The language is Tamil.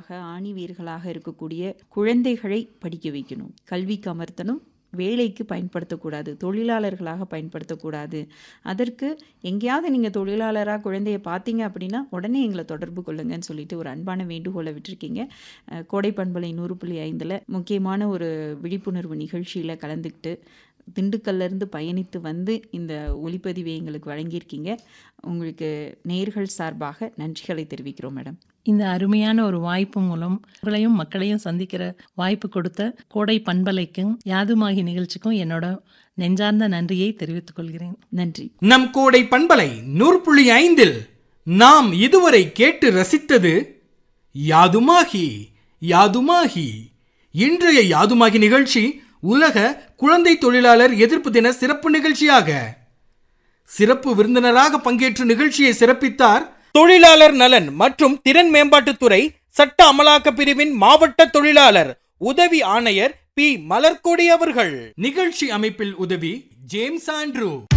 வேர்களாக ஆணி வேர்களாக இருக்கக்கூடிய குழந்தைகளை படிக்க வைக்கணும் கல்விக்கு அமர்த்தணும் வேலைக்கு பயன்படுத்தக்கூடாது தொழிலாளர்களாக பயன்படுத்தக்கூடாது அதற்கு எங்கேயாவது நீங்கள் தொழிலாளராக குழந்தைய பார்த்தீங்க அப்படின்னா உடனே எங்களை தொடர்பு கொள்ளுங்கன்னு சொல்லிட்டு ஒரு அன்பான வேண்டுகோளை விட்டுருக்கீங்க அஹ், கோடை பண்பலை நூறு புள்ளி ஐந்தில் முக்கியமான ஒரு விழிப்புணர்வு நிகழ்ச்சியில் கலந்துக்கிட்டு திண்டுக்கல்ல இருந்து பயணித்து வந்து இந்த ஒளிப்பதிவை எங்களுக்கு வழங்கியிருக்கீங்க உங்களுக்கு நேர்கள் சார்பாக நன்றிகளை தெரிவிக்கிறோம் மேடம் இந்த அருமையான ஒரு வாய்ப்பு மூலம் உங்களையும் மக்களையும் சந்திக்கிற வாய்ப்பு கொடுத்த கோடை பண்பலைக்கும் யாதுமாகி நிகழ்ச்சிக்கும் என்னோட நெஞ்சார்ந்த நன்றியை தெரிவித்துக் கொள்கிறேன் நன்றி நம் கோடை பண்பலை நூறு புள்ளி ஐந்தில் நாம் இதுவரை கேட்டு ரசித்தது யாதுமாகி யாதுமாகி இன்றைய யாதுமாகி நிகழ்ச்சி உலக குழந்தை தொழிலாளர் எதிர்ப்பு தின சிறப்பு நிகழ்ச்சியாக சிறப்பு விருந்தினராக பங்கேற்று நிகழ்ச்சியை சிறப்பித்தார் தொழிலாளர் நலன் மற்றும் திறன் மேம்பாட்டுத்துறை சட்ட அமலாக்க பிரிவின் மாவட்ட தொழிலாளர் உதவி ஆணையர் பி மலர்கொடி அவர்கள் நிகழ்ச்சி அமைப்பில் உதவி ஜேம்ஸ் ஆண்ட்ரூ